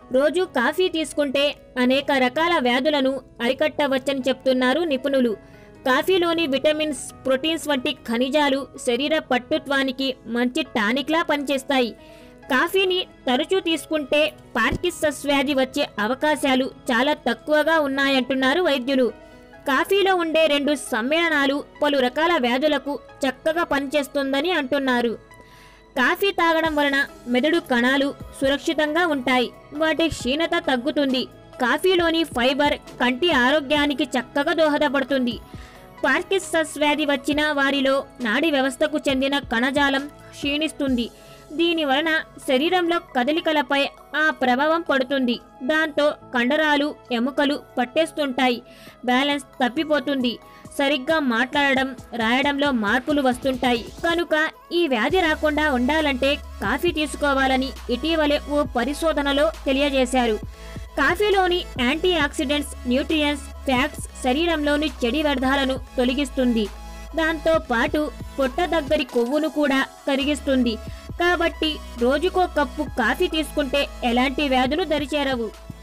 రోజు కాఫీ తీసుకుంటే అనేక రకాల వ్యాధులను అరికట్టవచ్చని చెప్తున్నారు నిపుణులు కాఫీలోని విటమిన్స్ ప్రోటీన్స్ వంటి ఖనిజాలు శరీర పట్టుత్వానికి మంచి టానిక్లా పనిచేస్తాయి కాఫీని తరచూ తీసుకుంటే పార్కిన్సన్స్ వ్యాధి వచ్చే అవకాశాలు చాలా తక్కువగా ఉన్నాయంటున్నారు వైద్యులు కాఫీలో ఉండే రెండు సమ్మేళనాలు పలు రకాల వ్యాధులకు చక్కగా పనిచేస్తుందని అంటున్నారు కాఫీ తాగడం వలన మెదడు కణాలు సురక్షితంగా ఉంటాయి వాటి క్షీణత తగ్గుతుంది కాఫీలోని ఫైబర్ కంటి ఆరోగ్యానికి చక్కగా దోహదపడుతుంది పార్కిన్సన్స్ వ్యాధి వచ్చిన వారిలో నాడీ వ్యవస్థకు చెందిన కణజాలం క్షీణిస్తుంది దీని వలన శరీరంలో కదలికలపై ఆ ప్రభావం పడుతుంది దాంతో కండరాలు ఎముకలు పట్టేస్తుంటాయి బ్యాలెన్స్ తప్పిపోతుంది సరిగ్గా మాట్లాడడం రాయడంలో మార్పులు వస్తుంటాయి కనుక ఈ వ్యాధి రాకుండా ఉండాలంటే కాఫీ తీసుకోవాలని ఇటీవలే ఓ పరిశోధనలో తెలియజేశారు కాఫీలోని యాంటీ ఆక్సిడెంట్స్ న్యూట్రియన్స్ ఫ్యాక్ట్స్ శరీరంలోని చెడి వ్యర్థాలను తొలగిస్తుంది దాంతో పాటు పొట్ట దగ్గరి కొవ్వును కూడా కరిగిస్తుంది కాబట్టి రోజుకో కప్పు కాఫీ తీసుకుంటే ఎలాంటి వ్యాధులు దరిచేరవు